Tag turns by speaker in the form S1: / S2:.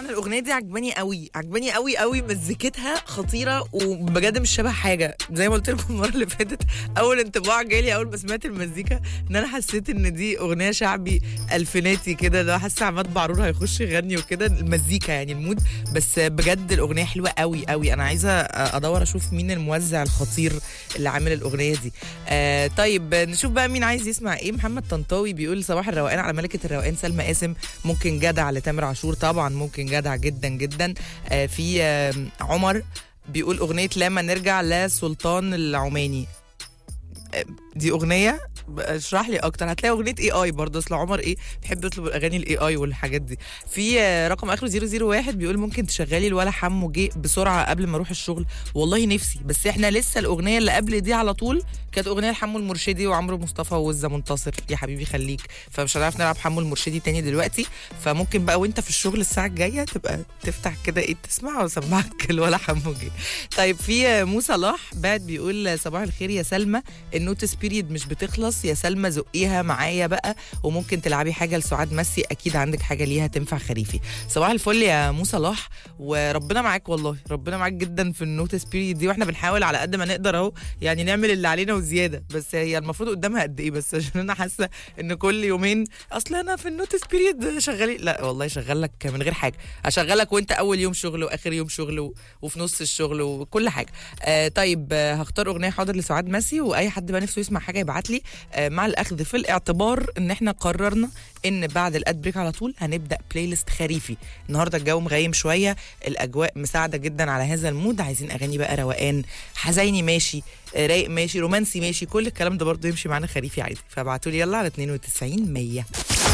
S1: جماعه أنا الاغنيه دي عجباني قوي عجباني قوي قوي مزيكتها خطيره وبجد مش شبه حاجه زي ما قلت لكم المره اللي فاتت اول انطباع جالي اول ما سمعت المزيكا ان انا حسيت ان دي اغنيه شعبي الفيناتي كده لو حاسه عماد بعرور هيخش يغني وكده المزيكا يعني المود بس بجد الاغنيه حلوه قوي قوي انا عايزه ادور اشوف مين الموزع الخطير اللي عامل الاغنيه دي آه طيب نشوف بقى مين عايز يسمع ايه محمد طنطاوي بيقول صباح الروقان على ملكه الروقان سلمى قاسم ممكن جدع لتامر عاشور طبعا ممكن جدع جدا جدا آه في آه عمر بيقول اغنيه لما نرجع لسلطان العماني آه، دي اغنيه اشرح لي اكتر هتلاقي اغنيه اي اي برضه اصل عمر ايه بيحب يطلب الاغاني الاي اي والحاجات دي في آه، رقم اخره 001 بيقول ممكن تشغلي الولا حمو جه بسرعه قبل ما اروح الشغل والله نفسي بس احنا لسه الاغنيه اللي قبل دي على طول كانت اغنيه لحمو المرشدي وعمرو مصطفى ووزه منتصر يا حبيبي خليك فمش هنعرف نلعب حمو المرشدي تاني دلوقتي فممكن بقى وانت في الشغل الساعه الجايه تبقى تفتح كده ايه تسمع وسمعك الولا حمو جه طيب في آه، مو صلاح بعد بيقول صباح الخير يا سلمى النوتس بيريد مش بتخلص يا سلمى زقيها معايا بقى وممكن تلعبي حاجه لسعاد مسي اكيد عندك حاجه ليها تنفع خريفي صباح الفل يا مو صلاح وربنا معاك والله ربنا معاك جدا في النوتس بيريد دي واحنا بنحاول على قد ما نقدر اهو يعني نعمل اللي علينا وزياده بس هي المفروض قدامها قد ايه بس عشان انا حاسه ان كل يومين اصل انا في النوتس بيريد شغالين لا والله شغلك من غير حاجه اشغلك وانت اول يوم شغل واخر يوم شغل و... وفي نص الشغل وكل حاجه آه طيب آه هختار اغنيه حاضر لسعاد مسي واي حد بقى نفسه يسمع حاجه يبعت لي آه مع الاخذ في الاعتبار ان احنا قررنا ان بعد الاد بريك على طول هنبدا بلاي ليست خريفي النهارده الجو مغيم شويه الاجواء مساعده جدا على هذا المود عايزين اغاني بقى روقان حزيني ماشي آه، رايق ماشي رومانسي ماشي كل الكلام ده برضه يمشي معانا خريفي عادي فابعتوا لي يلا على 92 100